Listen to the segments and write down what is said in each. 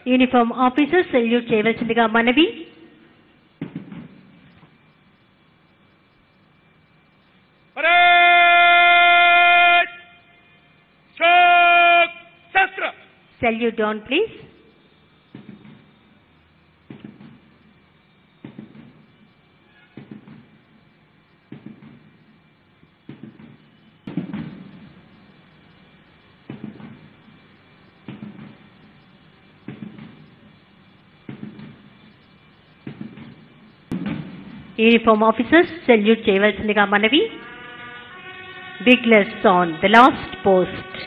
uniform officer salute చేయవలసిందిగా మనవి parade చోక్ శస్త్ర salute down please uniform officers salute చేయవలసిందిగా మనవి buglers on the last post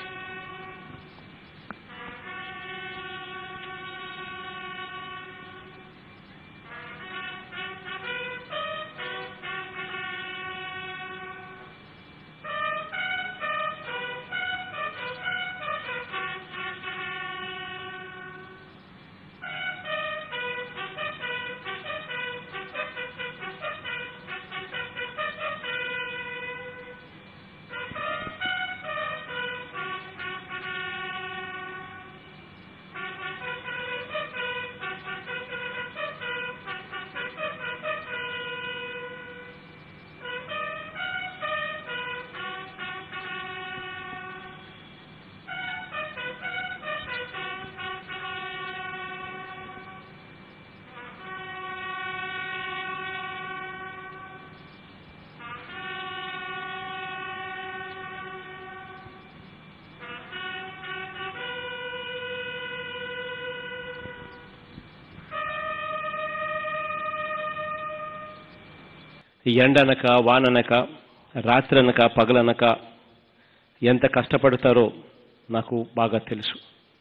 ఎండనక వాననక రాత్రనక పగలనక ఎంత కష్టపడతారో నాకు బాగా తెలుసు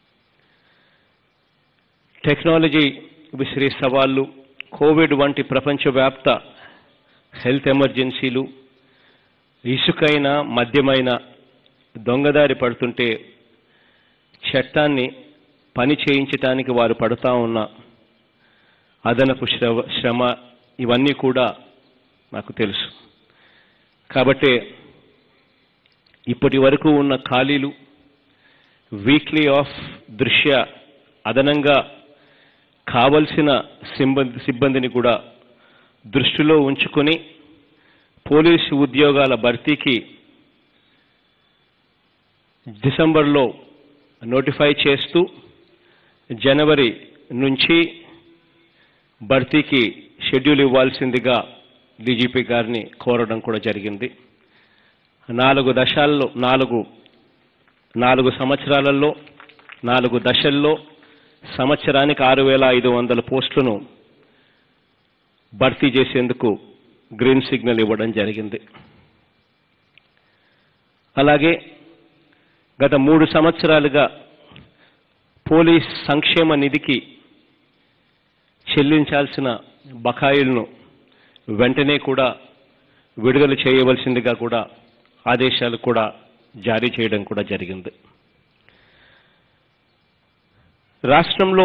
టెక్నాలజీ విసిరే సవాళ్ళు కోవిడ్ వంటి ప్రపంచవ్యాప్త హెల్త్ ఎమర్జెన్సీలు ఇసుకైన మద్యమైన దొంగదారి పడుతుంటే చట్టాన్ని పని చేయించటానికి వారు పడుతూ ఉన్న అదనపు శ్రవ శ్రమ ఇవన్నీ కూడా నాకు తెలుసు కాబట్టే ఇప్పటి వరకు ఉన్న ఖాళీలు వీక్లీ ఆఫ్ దృశ్య అదనంగా కావలసిన సిబ్బంది సిబ్బందిని కూడా దృష్టిలో ఉంచుకొని పోలీసు ఉద్యోగాల భర్తీకి డిసెంబర్లో నోటిఫై చేస్తూ జనవరి నుంచి భర్తీకి షెడ్యూల్ ఇవ్వాల్సిందిగా డీజీపీ గారిని కోరడం కూడా జరిగింది నాలుగు దశల్లో నాలుగు నాలుగు సంవత్సరాలలో నాలుగు దశల్లో సంవత్సరానికి ఆరు వేల ఐదు వందల పోస్టులను భర్తీ చేసేందుకు గ్రీన్ సిగ్నల్ ఇవ్వడం జరిగింది అలాగే గత మూడు సంవత్సరాలుగా పోలీస్ సంక్షేమ నిధికి చెల్లించాల్సిన బకాయిలను వెంటనే కూడా విడుదల చేయవలసిందిగా కూడా ఆదేశాలు కూడా జారీ చేయడం కూడా జరిగింది రాష్ట్రంలో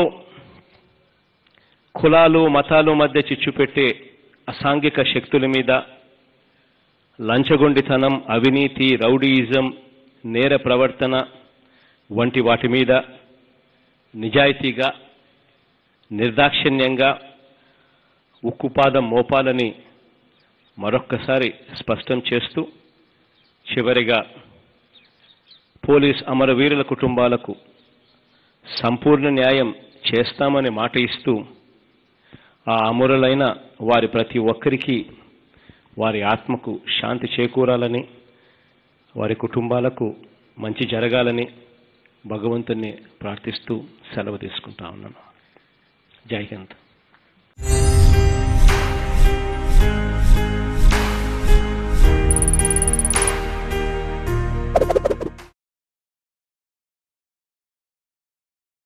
కులాలు మతాలు మధ్య చిచ్చు పెట్టే అసాంఘిక శక్తుల మీద లంచగొండితనం అవినీతి రౌడీయిజం నేర ప్రవర్తన వంటి వాటి మీద నిజాయితీగా నిర్దాక్షిణ్యంగా ఉక్కుపాదం మోపాలని మరొక్కసారి స్పష్టం చేస్తూ చివరిగా పోలీస్ అమరవీరుల కుటుంబాలకు సంపూర్ణ న్యాయం చేస్తామని మాట ఇస్తూ ఆ అమరులైన వారి ప్రతి ఒక్కరికి వారి ఆత్మకు శాంతి చేకూరాలని వారి కుటుంబాలకు మంచి జరగాలని భగవంతుని ప్రార్థిస్తూ సెలవు తీసుకుంటా ఉన్నాను జై హింద్